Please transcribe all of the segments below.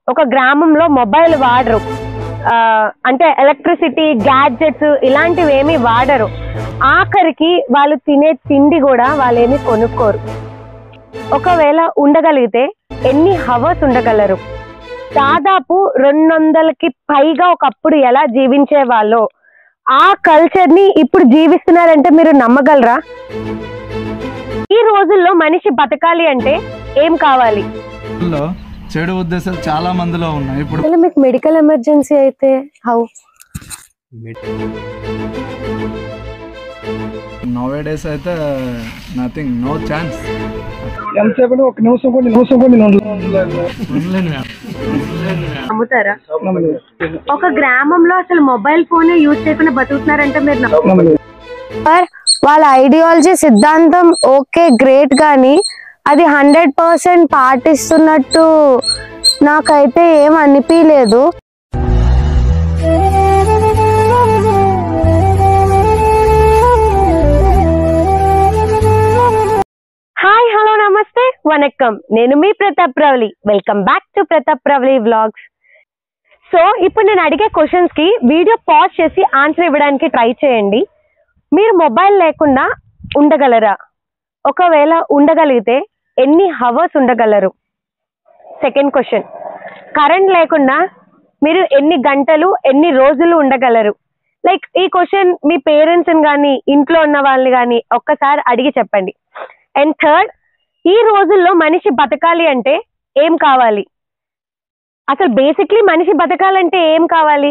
ఒక గ్రామంలో మొబైల్ వాడరు ఆ, అంటే ఎలక్ట్రిసిటీ గ్యాడ్జెట్స్ ఇలాంటివి ఏమీ వాడరు ఆఖరికి వాళ్ళు తినే తిండి కూడా వాళ్ళు ఏమీ కొనుక్కోరు ఒకవేళ ఉండగలిగితే ఎన్ని హవర్స్ ఉండగలరు దాదాపు రెండు వందలకి పైగా ఒకప్పుడు ఎలా జీవించే వాళ్ళు ఆ కల్చర్ ని ఇప్పుడు జీవిస్తున్నారంటే మీరు నమ్మగలరా ఈ రోజుల్లో మనిషి బతకాలి అంటే ఏం కావాలి లో చెడు ఉద్దేశాలు చాలా మందిలో ఉన్నాయి ఇప్పుడు ఒకవేళ మీకు మెడికల్ ఎమర్జెన్సీ అయితే హౌ నోవే డేస్ అయితే నథింగ్ నో ఛాన్స్ ఎంతసేపు ఒక నిమిషం కూడా నిమిషం కూడా నేను నమ్ముతారా ఒక గ్రామంలో అసలు మొబైల్ ఫోన్ యూజ్ చేయకుండా బతుకుతున్నారంటే మీరు నమ్ము- సార్ వాళ్ళ ఐడియాలజీ సిద్ధాంతం ఓకే గ్రేట్ కానీ అది హండ్రెడ్ పర్సెంట్ పాటిస్తున్నట్టు నాకైతే ఏం అనిపించలేదు హాయ్ హలో నమస్తే వనక్కం నేను మీ Pratap Ravali welcome back to Pratap Ravali vlogs so ఇప్పుడు నేను అడిగే క్వశ్చన్స్ కి వీడియో పాజ్ చేసి ఆన్సర్ ఇవ్వడానికి ట్రై చేయండి మీరు మొబైల్ లేకుండా ఉండగలరా ఒకవేళ ఉండగలిగితే ఎన్ని హవర్స్ ఉండగలరు సెకండ్ క్వశ్చన్ కరెంట్ లేకుండా మీరు ఎన్ని గంటలు ఎన్ని రోజులు ఉండగలరు లైక్ ఈ క్వశ్చన్ మీ పేరెంట్స్ని కానీ ఇంట్లో ఉన్న వాళ్ళని కానీ ఒక్కసారి అడిగి చెప్పండి అండ్ థర్డ్ ఈ రోజుల్లో మనిషి బతకాలి అంటే ఏం కావాలి అసలు బేసిక్లీ మనిషి బతకాలంటే ఏం కావాలి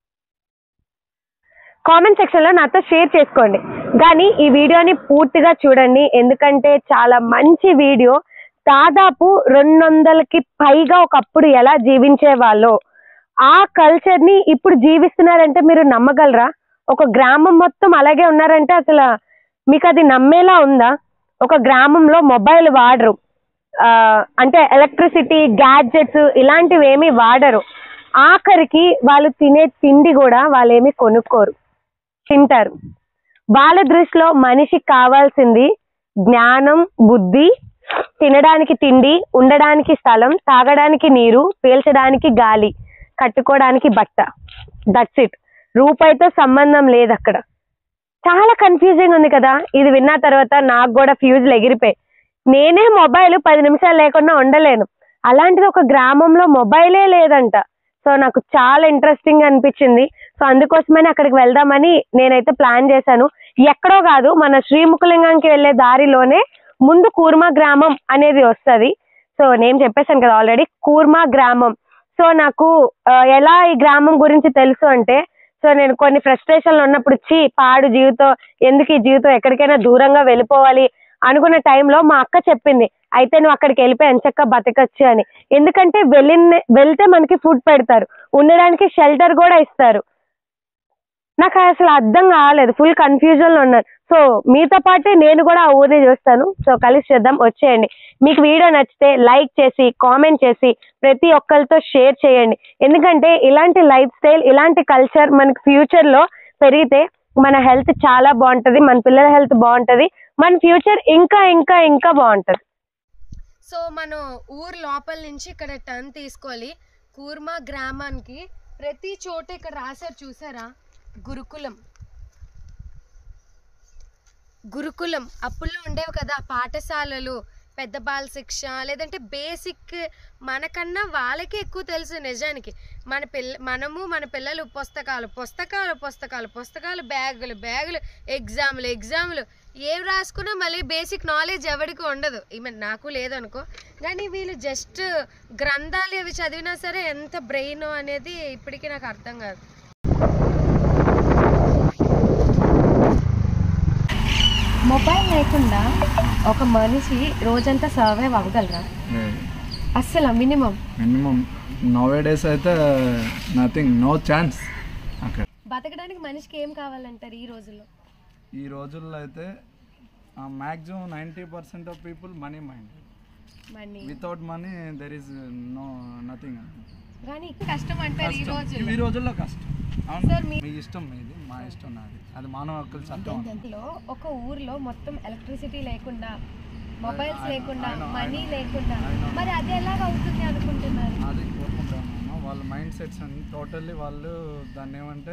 కామెంట్ సెక్షన్ లో నాతో షేర్ చేసుకోండి కానీ ఈ వీడియోని పూర్తిగా చూడండి ఎందుకంటే చాలా మంచి వీడియో దాదాపు రెండు వందలకి పైగా ఒకప్పుడు ఎలా జీవించే వాళ్ళు ఆ కల్చర్ ని ఇప్పుడు జీవిస్తున్నారంటే మీరు నమ్మగలరా ఒక గ్రామం మొత్తం అలాగే ఉన్నారంటే అసలు మీకు అది నమ్మేలా ఉందా ఒక గ్రామంలో మొబైల్ వాడరు ఆ, అంటే ఎలక్ట్రిసిటీ గ్యాడ్జెట్స్ ఇలాంటివి ఏమీ వాడరు ఆఖరికి వాళ్ళు తినే తిండి కూడా వాళ్ళు ఏమీ కొనుక్కోరు తింటారు వాళ్ళ దృష్టిలో మనిషికి కావాల్సింది జ్ఞానం బుద్ధి తినడానికి తిండి ఉండడానికి స్థలం తాగడానికి నీరు పీల్చడానికి గాలి కట్టుకోవడానికి బట్ట దట్స్ ఇట్ రూపాయితో సంబంధం లేదు అక్కడ చాలా కన్ఫ్యూజింగ్ ఉంది కదా ఇది విన్న తర్వాత నాకు కూడా ఫ్యూజ్లు ఎగిరిపోయి నేనే మొబైల్ పది నిమిషాలు లేకుండా ఉండలేను అలాంటిది ఒక గ్రామంలో మొబైలే లేదంట సో నాకు చాలా ఇంట్రెస్టింగ్ అనిపించింది సో అందుకోసమని అక్కడికి వెళ్దామని నేనైతే ప్లాన్ చేశాను ఎక్కడో కాదు మన శ్రీముఖలింగంకి వెళ్ళే దారిలోనే ముందు కూర్మా గ్రామం అనేది వస్తది సో నేను చెప్పేశాను కదా ఆల్రెడీ కూర్మా గ్రామం సో నాకు ఆ, ఎలా ఈ గ్రామం గురించి తెలుసు అంటే సో నేను కొన్ని ఫ్రస్ట్రేషన్లు ఉన్నప్పుడు చీ పాడు జీవితం ఎందుకు ఈ జీవితం ఎక్కడికైనా దూరంగా వెళ్ళిపోవాలి అనుకున్న టైంలో మా అక్క చెప్పింది అయితే నువ్వు అక్కడికి వెళ్ళిపోయి ఎంచక్క బతకచ్చు అని ఎందుకంటే వెళ్ళిన వెళ్తే మనకి ఫుడ్ పెడతారు ఉండడానికి షెల్టర్ కూడా ఇస్తారు నాకు అసలు అర్థం కాలేదు ఫుల్ కన్ఫ్యూజన్ లో ఉన్నాను సో మీతో పాటే నేను కూడా ఆ ఊరిని చూస్తాను సో కలిసి చేద్దాం వచ్చేయండి మీకు వీడియో నచ్చితే లైక్ చేసి కామెంట్ చేసి ప్రతి ఒక్కరితో షేర్ చేయండి ఎందుకంటే ఇలాంటి లైఫ్ స్టైల్ ఇలాంటి కల్చర్ మనకి ఫ్యూచర్ లో పెరిగితే మన హెల్త్ చాలా బాగుంటది మన పిల్లల హెల్త్ బాగుంటది మన ఫ్యూచర్ ఇంకా ఇంకా ఇంకా బాగుంటది సో మనం ఊరు లోపల నుంచి ఇక్కడ టర్న్ తీసుకోవాలి కూర్మా గ్రామానికి ప్రతి చోట ఇక్కడ రాశారు చూసారా గురుకులం గురుకులం అప్పుల్లో ఉండేవి కదా పాఠశాలలు పెద్ద బాల శిక్ష లేదంటే బేసిక్ మనకన్నా వాళ్ళకే ఎక్కువ తెలుసు నిజానికి మన పిల్ల మనము మన పిల్లలు పుస్తకాలు పుస్తకాలు పుస్తకాలు పుస్తకాలు బ్యాగులు బ్యాగులు ఎగ్జామ్లు ఎగ్జామ్లు ఏం రాసుకున్నా మళ్ళీ బేసిక్ నాలెడ్జ్ ఎవరికి ఉండదు ఈమె నాకు లేదనుకో కానీ వీళ్ళు జస్ట్ గ్రంథాలు అవి చదివినా సరే ఎంత బ్రెయిన్ అనేది ఇప్పటికీ నాకు అర్థం కాదు మొబైల్ లేకుండా ఒక మనిషి రోజంతా సర్వైవ్ అవ్వగలరా అస్సలు మినిమం మినిమం నోవే డేస్ అయితే నథింగ్ నో ఛాన్స్ అక్కడ బతకడానికి మనిషికి ఏం కావాలంటారు ఈ రోజుల్లో ఈ రోజుల్లో అయితే maximum ninety percent of people money mind money without money there is no nothing కానీ కష్టం అంటారు ఈ రోజు ఈ రోజుల్లో కష్టం అవును మీ ఇష్టం మీది మా ఇష్టం నాది అది మానవ హక్కుల చట్టం లో ఒక ఊర్లో మొత్తం ఎలక్ట్రిసిటీ లేకుండా మొబైల్స్ లేకుండా మనీ లేకుండా మరి అది ఎలాగ అవుతుంది అనుకుంటున్నారు అది కోరుకుంటాం మైండ్ సెట్స్ అని టోటల్లీ వాళ్ళు దాన్ని ఏమంటే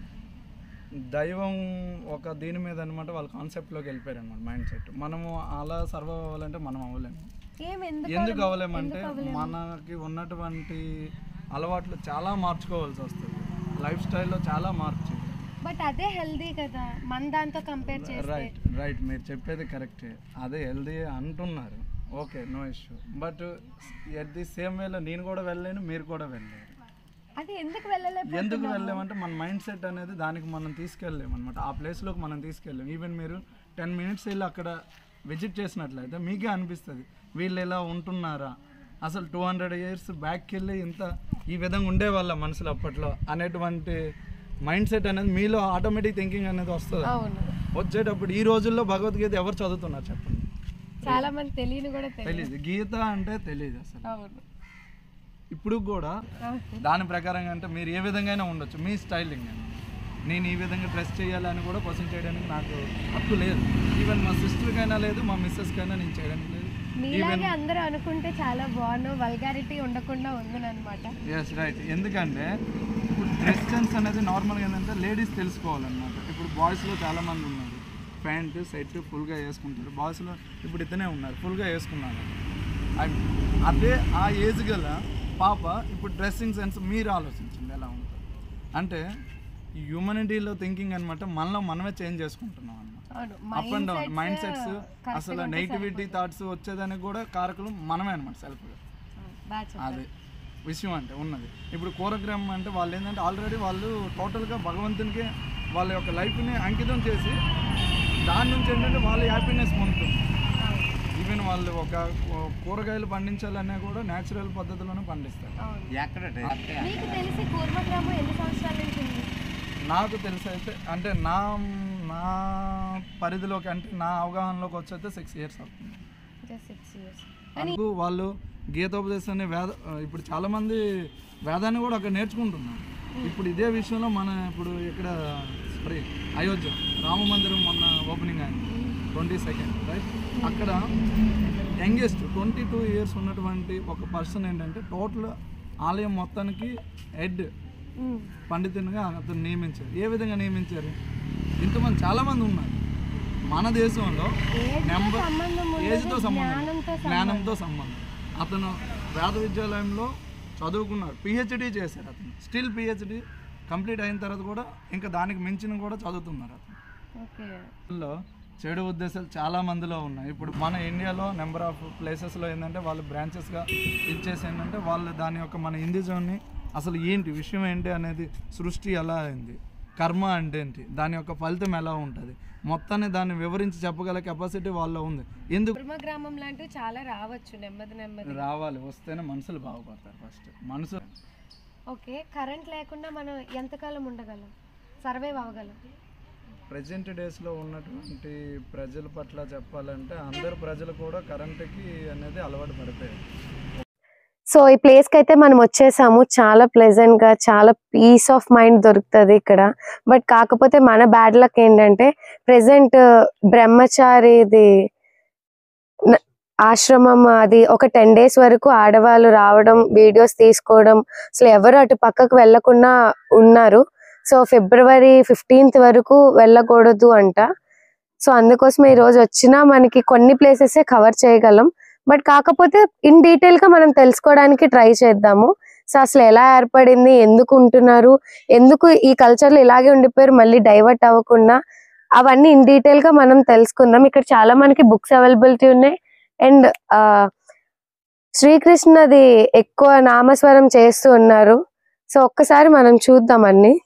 దైవం ఒక దీని మీద అనమాట వాళ్ళ కాన్సెప్ట్లోకి వెళ్ళిపోయారు అనమాట మైండ్ సెట్ మనము అలా సర్వైవ్ అవ్వాలంటే మనం అవ్వలేము ఏం ఎందుకు ఎందుకు అవ్వలేమంటే మనకి ఉన్నటువంటి అలవాట్లు చాలా మార్చుకోవాల్సి వస్తుంది లైఫ్ స్టైల్లో చాలా మార్పు బట్ అదే హెల్దీ కదా మన దాంతో కంపేర్ చేస్తే రైట్ రైట్ మీరు చెప్పేది కరెక్టే అదే హెల్దీ అంటున్నారు okay no issue but at the same వేలో నేను కూడా వెళ్ళలేను మీరు కూడా వెళ్ళలేరు అది ఎందుకు వెళ్ళలేకపోతే ఎందుకు వెళ్ళామంటే మన మైండ్ సెట్ అనేది దానికి మనం తీసుకెళ్ళలేము అనమాట ఆ ప్లేస్లోకి మనం తీసుకెళ్ళాం ఈవెన్ మీరు టెన్ మినిట్స్ వెళ్ళి అక్కడ విజిట్ చేసినట్లయితే మీకే అనిపిస్తుంది వీళ్ళు ఇలా ఉంటున్నారా అసలు టూ హండ్రెడ్ ఇయర్స్ బ్యాక్కి వెళ్ళి ఇంత ఈ విధంగా ఉండేవాళ్ళ మనుషులు అప్పట్లో అనేటువంటి మైండ్ సెట్ అనేది మీలో ఆటోమేటిక్ థింకింగ్ అనేది వస్తుంది అవును వచ్చేటప్పుడు ఈ రోజుల్లో భగవద్గీత ఎవరు చదువుతున్నారు చెప్పండి చాలా మంది తెలియని కూడా తెలియదు తెలియదు గీత అంటే తెలియదు అసలు అవును ఇప్పుడు కూడా దాని ప్రకారంగా అంటే మీరు ఏ విధంగా ఉండొచ్చు మీ స్టైలింగ్ అని నేను ఈ విధంగా డ్రెస్ చేయాలని కూడా క్వశ్చన్ చేయడానికి నాకు హక్కు లేదు ఈవెన్ మా సిస్టర్కైనా లేదు మా మిస్సెస్కైనా నేను చేయడానికి లేదు మీలాగే అందరూ అనుకుంటే చాలా బాగున్నావు వల్గారిటీ ఉండకుండా ఉందనమాట ఎస్ రైట్ ఎందుకంటే ఇప్పుడు డ్రెస్ సెన్స్ అనేది నార్మల్గా ఏంటంటే లేడీస్ తెలుసుకోవాలన్నమాట ఇప్పుడు బాయ్స్లో చాలామంది ఉన్నారు ప్యాంటు సెట్ ఫుల్గా వేసుకుంటారు బాయ్స్లో ఇప్పుడు ఇతనే ఉన్నారు ఫుల్గా వేసుకున్నారు అ- అదే ఆ ఏజ్ గల పాప ఇప్పుడు డ్రెస్సింగ్ సెన్స్ మీరు ఆలోచించండి ఎలా ఉంటుంది అంటే హ్యూమనిటీలో థింకింగ్ అనమాట మనలో మనమే చేంజ్ చేసుకుంటున్నాం అనమాట అవును up and down mindsets అసలు నెగిటివిటీ థాట్స్ వచ్చేదానికి కూడా కారకులు మనమే అనమాట సెల్ఫ్గా బాగా చెప్పారు. అదే విషయం అంటే ఉన్నది ఇప్పుడు కూరగ్రామం అంటే వాళ్ళు ఏంటంటే ఆల్రెడీ వాళ్ళు టోటల్గా భగవంతునికి వాళ్ళ యొక్క లైఫ్ని అంకితం చేసి దాని నుంచి ఏంటంటే వాళ్ళ హ్యాపీనెస్ పొందుతుంది ఈవెన్ వాళ్ళు ఒక కూ- కూరగాయలు పండించాలన్నా కూడా న్యాచురల్ పద్ధతిలోనే పండిస్తారు అవును మీకు తెలిసి కూర్మ గ్రామం ఎన్ని సంవత్సరాల నుంచి ఉంది నాకు తెలిసి అయితే అంటే నా నా పరిధిలోకి అంటే నా అవగాహనలోకి వచ్చైతే సిక్స్ ఇయర్స్ అవుతుంది జస్ట్ సిక్స్ ఇయర్స్ అందుకు వాళ్ళు గీతోపదేశాన్ని వేద ఇప్పుడు చాలామంది వేదాన్ని కూడా అక్కడ నేర్చుకుంటున్నారు ఇప్పుడు ఇదే విషయంలో మన ఇప్పుడు ఇక్కడ సారీ అయోధ్య రామ మందిరం మొన్న ఓపెనింగ్ అయింది ట్వంటీ సెకండ్ రైట్ అక్కడ యంగెస్ట్ ట్వంటీ టూ ఇయర్స్ ఉన్నటువంటి ఒక పర్సన్ ఏంటంటే టోటల్ ఆలయం మొత్తానికి హెడ్ పండితునిగా అతను నియమించారు ఏ విధంగా నియమించారు ఇంతమంది చాలామంది ఉన్నారు మన దేశంలో నెంబర్ సంబంధం ఉండదు, ఏజ్తో సంబంధం జ్ఞానంతో జ్ఞానంతో సంబంధం అతను వేద విద్యాలయంలో చదువుకున్నాడు పిహెచ్డి చేశారు అతను స్టిల్ పిహెచ్డి కంప్లీట్ అయిన తర్వాత కూడా ఇంకా దానికి మించిన కూడా చదువుతున్నారు అతను ఓకే లో చెడు ఉద్దేశాలు చాలా మందిలో ఉన్నాయి ఇప్పుడు మన ఇండియాలో నెంబర్ ఆఫ్ ప్లేసెస్లో ఏంటంటే వాళ్ళు బ్రాంచెస్గా ఇచ్చేసి ఏంటంటే వాళ్ళు దాని యొక్క మన హిందూజంని అసలు ఏంటి విషయం ఏంటి అనేది సృష్టి ఎలా అయింది కర్మ అంటే ఏంటి దాని యొక్క ఫలితం ఎలా ఉంటుంది మొత్తాన్ని దాన్ని వివరించి చెప్పగల కెపాసిటీ వాళ్ళలో ఉంది ఎందుకు కుర్మ గ్రామం లాంటివి చాలా రావచ్చు నెమ్మది నెమ్మది రావాలి వస్తేనే మనుషులు బాగుపడతారు ఫస్ట్ మనసు ఓకే కరెంట్ లేకుండా మనం ఎంతకాలం ఉండగలం సర్వైవ్ అవ్వగలం ప్రజెంట్ డేస్లో ఉన్నటువంటి ప్రజల పట్ల చెప్పాలంటే అందరు ప్రజలు కూడా కరెంటుకి అనేది అలవాటు పడిపోయారు సో ఈ ప్లేస్ కి అయితే మనం వచ్చేసాము చాలా ప్లెజెంట్ గా చాలా పీస్ ఆఫ్ మైండ్ దొరుకుతుంది ఇక్కడ బట్ కాకపోతే మన బ్యాడ్ లక్ ఏంటంటే ప్రెసెంట్ బ్రహ్మచారిది న- ఆశ్రమం అది ఒక టెన్ డేస్ వరకు ఆడవాళ్ళు రావడం వీడియోస్ తీసుకోవడం అసలు ఎవరు అటు పక్కకు వెళ్లకుండా ఉన్నారు సో ఫిబ్రవరి ఫిఫ్టీన్త్ వరకు వెళ్ళకూడదు అంట సో అందుకోసం ఈ రోజు వచ్చినా మనకి కొన్ని ప్లేసెస్ కవర్ చేయగలం బట్ కాకపోతే ఇన్ డీటెయిల్ గా మనం తెలుసుకోవడానికి ట్రై చేద్దాము సో అసలు ఎలా ఏర్పడింది ఎందుకు ఉంటున్నారు ఎందుకు ఈ కల్చర్ లో ఇలాగే ఉండిపోయారు మళ్ళీ డైవర్ట్ అవ్వకుండా అవన్నీ ఇన్ డీటెయిల్ గా మనం తెలుసుకుందాం ఇక్కడ చాలా మనకి బుక్స్ అవైలబిలిటీ ఉన్నాయి అండ్ శ్రీకృష్ణది ఎక్కువ నామస్వరం చేస్తూ ఉన్నారు సో ఒక్కసారి మనం చూద్దాం అన్ని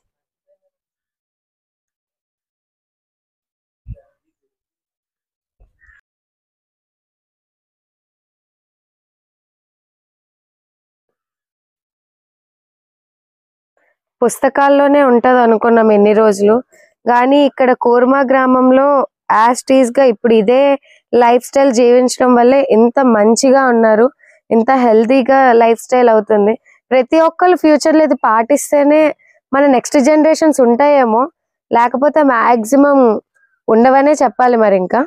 పుస్తకాల్లోనే ఉంటది అనుకున్నాం ఎన్ని రోజులు కానీ ఇక్కడ కూర్మా గ్రామంలో యాస్టీస్ గా ఇప్పుడు ఇదే లైఫ్ స్టైల్ జీవించడం వల్లే ఇంత మంచిగా ఉన్నారు ఇంత హెల్తీగా లైఫ్ స్టైల్ అవుతుంది ప్రతి ఒక్కరు ఫ్యూచర్ లో ఇది పాటిస్తేనే మన నెక్స్ట్ జనరేషన్స్ ఉంటాయేమో లేకపోతే మాక్సిమం ఉండవనే చెప్పాలి మరి ఇంకా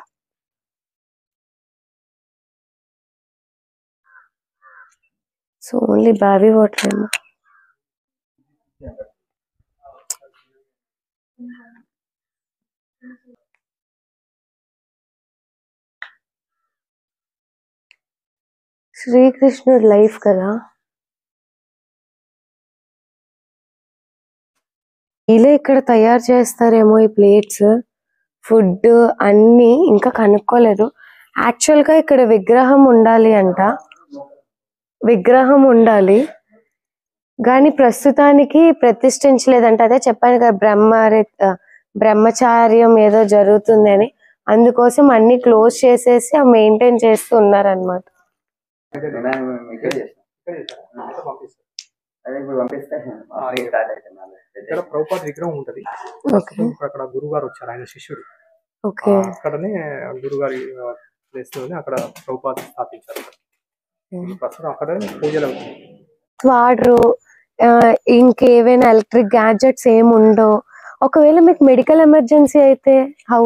సో ఓన్లీ బావి వాటర్ ఏమో శ్రీకృష్ణుడు లైఫ్ కదా ఇలా ఇక్కడ తయారు చేస్తారేమో ఈ ప్లేట్స్ ఫుడ్ అన్ని ఇంకా కనుక్కోలేదు యాక్చువల్ గా ఇక్కడ విగ్రహం ఉండాలి అంట విగ్రహం ఉండాలి కానీ ప్రస్తుతానికి ప్రతిష్ఠించలేదంట అదే చెప్పాను కదా బ్రహ్మ బ్రహ్మచార్యం ఏదో జరుగుతుంది అని అందుకోసం అన్ని క్లోజ్ చేసేసి మెయింటైన్ చేస్తూ ఉన్నారనమాట అదే ఇప్పుడు పంపిస్తే స్టార్ట్ అవుతుంది ఇక్కడ ప్రభుపాద విగ్రహం ఉంటది ఓకే ఇప్పుడు అక్కడ గురువు గారు వచ్చారు ఆయన శిష్యుడు ఓకే ఆ, అక్కడనే గురుగారి ప్లేస్ లోనే అక్కడ ప్రభుపాద స్థాపించారు ప్రస్తుతం అక్కడే పూజలు అవుతుంది వాడరు ఆ, ఇంకేవైనా ఎలక్ట్రిక్ గ్యాడ్జెట్స్ ఏమి ఉండవు ఒకవేళ మీకు మెడికల్ ఎమర్జెన్సీ అయితే హౌ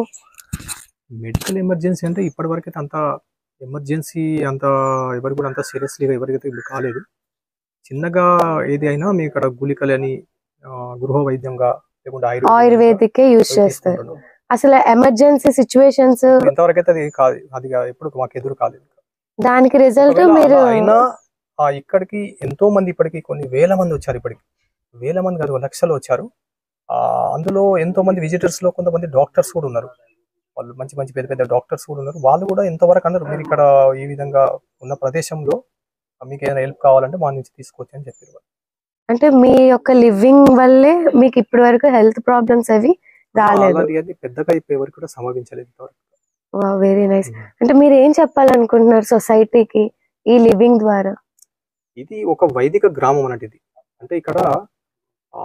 మెడికల్ ఎమర్జెన్సీ అంటే ఇప్పటి వరకు అయితే అంత ఎమర్జెన్సీ అంత ఎవరికి కూడా అంత సీరియస్లీగా ఎవరికైతే ఇప్పుడు కాలేదు చిన్నగా ఏది అయినా మీ ఇక్కడ గుళికలని ఆ, గృహ వైద్యంగా లేకుంటే ఆయుర్వేదికే యూజ్ చేస్తారు తీసుకుంటున్నాం. అసలు ఎమర్జెన్సీ సిచ్యువేషన్స్ ఇంతవరకు అయితే అది కాదు అది కా- ఎప్పుడు మాకు ఎదురు కాలేదు దానికి రిజల్ట్ ఒకవేళ మీరు అలా అయినా ఆ ఇక్కడికి ఎంతో మంది ఇప్పటికి కొన్ని వేల మంది వచ్చారు ఇప్పటికి వేల మంది కాదు లక్షలు వచ్చారు ఆ అందులో ఎంతో మంది విజిటర్స్ లో కొంతమంది డాక్టర్స్ కూడా ఉన్నారు వాళ్ళు మంచి మంచి పెద్ద పెద్ద డాక్టర్స్ కూడా ఉన్నారు వాళ్ళు కూడా ఎంతవరకు అన్నారు మీరు ఇక్కడ ఈ విధంగా ఉన్న ప్రదేశంలో మీకు ఏదైనా హెల్ప్ కావాలంటే మా నుంచి తీసుకోవచ్చు అని చెప్పారు అంటే మీ యొక్క లివింగ్ వల్లే మీకు ఇప్పటి వరకు హెల్త్ ప్రాబ్లమ్స్ అవి రాలేదు అలాంటి అది పెద్దగా అయిపోయే వరకు కూడా సమర్పించలేదు ఇంతవరకు వెరీ నైస్ అంటే మీరు ఏం చెప్పాలనుకుంటున్నారు సొసైటీకి ఈ లివింగ్ ద్వారా ఇది ఒక వైదిక గ్రామం అన్నట్టు ఇది అంటే ఇక్కడ ఆ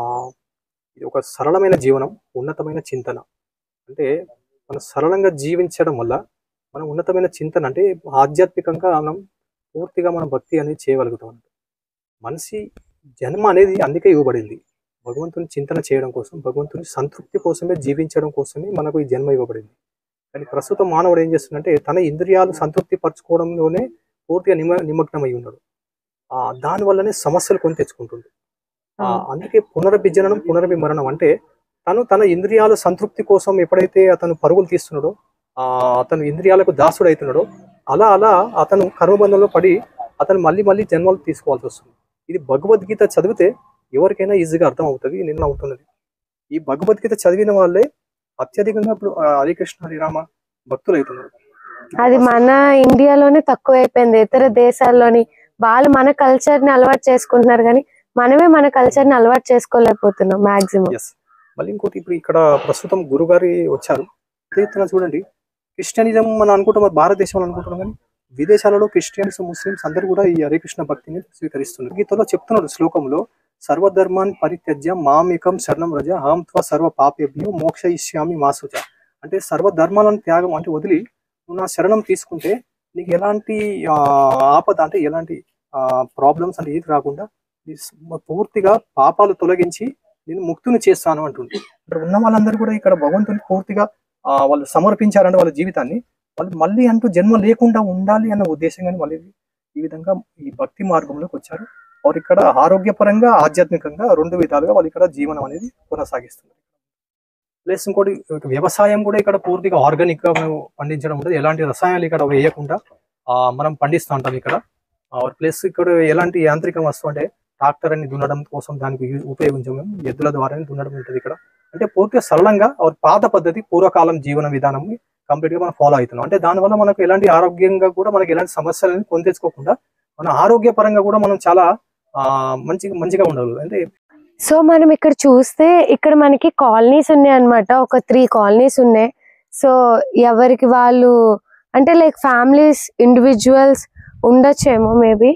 ఇది ఒక సరళమైన జీవనం ఉన్నతమైన చింతన అంటే మనం సరళంగా జీవించడం వల్ల మనం ఉన్నతమైన చింతన అంటే ఆధ్యాత్మికంగా మనం పూర్తిగా మన భక్తి అనేది చేయగలుగుతాం అన్నమాట మనిషి జన్మ అనేది అందుకే ఇవ్వబడింది భగవంతుని చింతన చేయడం కోసం భగవంతుని సంతృప్తి కోసమే జీవించడం కోసమే మనకు ఈ జన్మ ఇవ్వబడింది కానీ ప్రస్తుతం మానవుడు ఏం చేస్తుందంటే తన ఇంద్రియాలు సంతృప్తి పరచుకోవడంలోనే పూర్తిగా నిమ నిమగ్నమై ఉన్నాడు ఆ దాని వల్లనే సమస్యలు కొని తెచ్చుకుంటుంది ఆ, అందుకే పునర్విజననం పునర్విమరణం అంటే తను తన ఇంద్రియాల సంతృప్తి కోసం ఎప్పుడైతే అతను పరుగులు తీస్తున్నాడో ఆ అతను ఇంద్రియాలకు దాసుడు అవుతున్నాడో అలా అలా అతను కర్మబంధంలో పడి అతను మళ్ళీ మళ్ళీ జన్మలు తీసుకోవాల్సి వస్తుంది ఇది భగవద్గీత చదివితే ఎవరికైనా ఈజీగా అర్థం అవుతుంది నిన్న అవుతున్నది ఈ భగవద్గీత చదివిన వాళ్ళే అత్యధికంగా ఇప్పుడు ఆ, హరికృష్ణ హరిరామ భక్తులు అవుతున్నారు అది మన ఇండియాలోనే తక్కువ అయిపోయింది ఇతర దేశాల్లోని వాళ్ళు మన కల్చర్ ని అలవాటు చేసుకుంటున్నారు కానీ మనమే మన కల్చర్ ని అలవాటు చేసుకోలేకపోతున్నాం మాక్సిమం ఎస్ మళ్ళీ ఇంకోటి ఇప్పుడు ఇక్కడ ప్రస్తుతం గురుగారి వచ్చారు అదే ఎత్తున చూడండి క్రిస్టియనిజం మనం అనుకుంటాం మన భారతదేశంలో అనుకుంటున్నాం కానీ విదేశాలలో క్రిస్టియన్స్ ముస్లిమ్స్ అందరూ కూడా ఈ హరికృష్ణ భక్తిని స్వీకరిస్తున్నారు గీతలో చెప్తున్నాడు శ్లోకంలో సర్వధర్మాన్ పరిత్యజ్య మామికం శరణం రజ అహం త్వ సర్వ పాపేభ్యో మోక్ష ఇష్యామి మాసుచ అంటే సర్వధర్మాలను త్యాగం అంటే వదిలి నువ్వు నా శరణం తీసుకుంటే నీకు ఎలాంటి ఆ, ఆపద అంటే ఎలాంటి ప్రాబ్లమ్స్ అంటే ఏది రాకుండా నీ స్- పూర్తిగా పాపాలు తొలగించి నేను ముక్తుని చేస్తాను అంటుంది ఇక్కడ ఉన్న వాళ్ళందరూ కూడా ఇక్కడ భగవంతుని పూర్తిగా ఆ, వాళ్ళు సమర్పించారంటే వాళ్ళ జీవితాన్ని వాళ్ళు మళ్ళీ అంటూ జన్మ లేకుండా ఉండాలి అన్న ఉద్దేశంగానే మళ్ళీ ఈ విధంగా ఈ భక్తి మార్గంలోకి వచ్చారు వారు ఇక్కడ ఆరోగ్యపరంగా ఆధ్యాత్మికంగా రెండు విధాలుగా వాళ్ళు ఇక్కడ జీవనం అనేది కొనసాగిస్తున్నారు ప్లస్ ఇంకోటి వ్యవసాయం కూడా ఇక్కడ పూర్తిగా ఆర్గానిక్ గా మనం పండించడం ఉంటుంది ఎలాంటి రసాయనాలు ఇక్కడ వేయకుండా ఆ, మనం పండిస్తూ ఉంటాం ఇక్కడ ప్లస్ ఇక్కడ ఎలాంటి యాంత్రికం వస్తువు అంటే ట్రాక్టర్ అని దున్నడం కోసం దానికి యూజ్- ఉపయోగించము ఎద్దుల ద్వారానే దున్నడం ఉంటుంది ఇక్కడ అంటే పూర్తిగా సరళంగా ఆ పాత పద్ధతి పూర్వకాలం జీవన విధానం కంప్లీట్ గా మనం ఫాలో అవుతున్నాం అంటే దానివల్ల మనకు ఎలాంటి ఆరోగ్యంగా కూడా మనకి ఎలాంటి సమస్యలను కొని తెచ్చుకోకుండా మన ఆరోగ్యపరంగా కూడా మనం చాలా ఆ, మంచి మంచిగా ఉండగలుగుతాం అంటే సో మనం ఇక్కడ చూస్తే ఇక్కడ మనకి కాలనీస్ ఉన్నాయి అన్నమాట ఒక త్రీ కాలనీస్ ఉన్నాయి సో ఎవరికి వాళ్ళు అంటే లైక్ ఫ్యామిలీస్ ఇండివిజువల్స్ ఉండొచ్చేమో మేబీ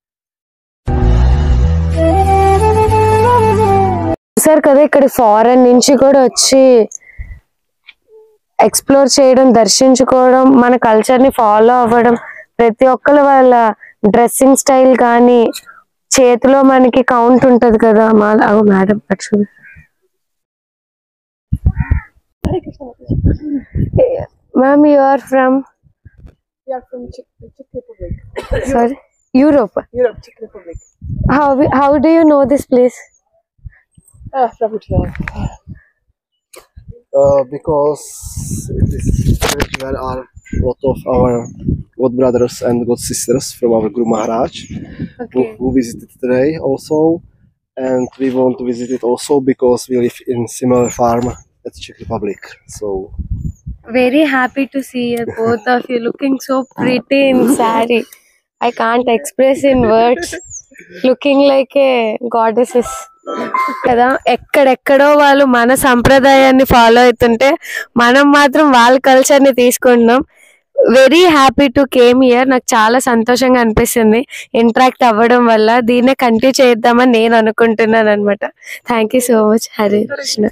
చూసారు కదా ఇక్కడ ఫారెన్ నుంచి కూడా వచ్చి ఎక్స్ప్లోర్ చేయడం దర్శించుకోవడం మన కల్చర్ ని ఫాలో అవ్వడం ప్రతి ఒక్కరు వాళ్ళ డ్రెస్సింగ్ స్టైల్ కానీ చేతిలో మనకి కౌంట్ ఉంటది కదా మా మేడం చూడు ma'am you are from We are from Czech, Czech Republic. Sorry Europe Europe, Czech Republic. How how do you know this place Ah, from Utrecht. uh, because it is where are a lot of our god brothers and god sisters from our Guru Maharaj who, who visited today also. And we want to visit it also because we live in similar farm at Czech Republic. So very happy to see both of you looking so pretty in sorry I can't express in words looking like a goddesses కదా ఎక్కడెక్కడో వాళ్ళు మన సంప్రదాయాన్ని follow అవుతుంటే మనం మాత్రం వాళ్ళ culture ని తీసుకుంటున్నాం very happy to came here నాకు చాలా సంతోషంగా అనిపిస్తుంది ఇంటరాక్ట్ అవ్వడం వల్ల దీన్నే కంటిన్యూ చేద్దామని నేను అనుకుంటున్నాను అనమాట thank you so much Hare Krishna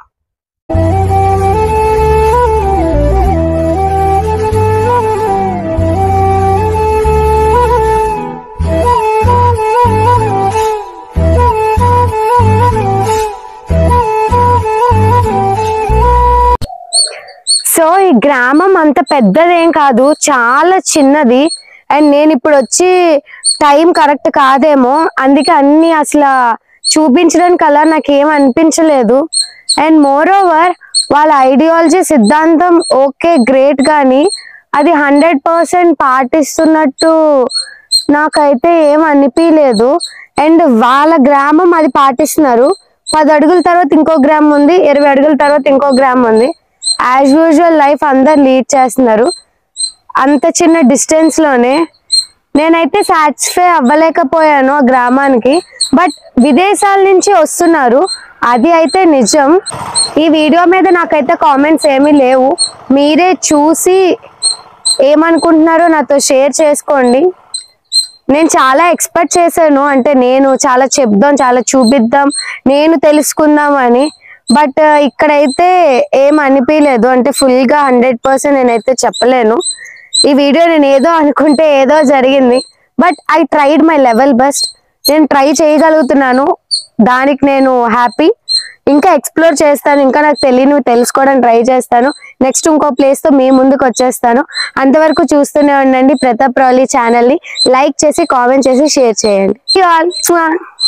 so ఈ గ్రామం అంత పెద్దదేం కాదు చాలా చిన్నది అండ్ నేను ఇప్పుడు వచ్చి టైం కరెక్ట్ కాదేమో అందుకే అన్ని అసలు చూపించడానికి అలా నాకేం అనిపించలేదు అండ్ మోర్ ఓవర్ వాళ్ళ ఐడియాలజీ సిద్ధాంతం ఓకే గ్రేట్ కానీ అది హండ్రెడ్ పర్సెంట్ పాటిస్తున్నట్టు నాకైతే ఏం అనిపించలేదు అండ్ వాళ్ళ గ్రామం అది పాటిస్తున్నారు పది అడుగుల తర్వాత ఇంకో గ్రామం ఉంది ఇరవై అడుగుల తర్వాత ఇంకో గ్రామం ఉంది యాజ్ యూజువల్ లైఫ్ అందరు లీడ్ చేస్తున్నారు అంత చిన్న డిస్టెన్స్ లోనే నేనైతే సాటిస్ఫై అవ్వలేకపోయాను ఆ గ్రామానికి బట్ విదేశాల నుంచి వస్తున్నారు అది అయితే నిజం ఈ వీడియో మీద నాకైతే కామెంట్స్ ఏమీ లేవు మీరే చూసి ఏమనుకుంటున్నారో నాతో షేర్ చేసుకోండి నేను చాలా ఎక్స్పెక్ట్ చేశాను అంటే నేను చాలా చెప్దాం చాలా చూపిద్దాం నేను తెలుసుకుందాం అని బట్ ఇక్కడైతే ఏం అనిపించలేదు అంటే ఫుల్ గా హండ్రెడ్ పర్సెంట్ నేనైతే చెప్పలేను ఈ వీడియో నేను ఏదో అనుకుంటే ఏదో జరిగింది but I tried my level best నేను ట్రై చేయగలుగుతున్నాను దానికి నేను హ్యాపీ ఇంకా ఎక్స్ప్లోర్ చేస్తాను ఇంకా నాకు తెలియనివి తెలుసుకోవడానికి ట్రై చేస్తాను నెక్స్ట్ ఇంకో ప్లేస్ తో మీ ముందుకు వచ్చేస్తాను అంతవరకు చూస్తూనే ఉండండి ప్రతాప్ రౌలీ ఛానల్ ని లైక్ చేసి కామెంట్ చేసి షేర్ చేయండి ఆల్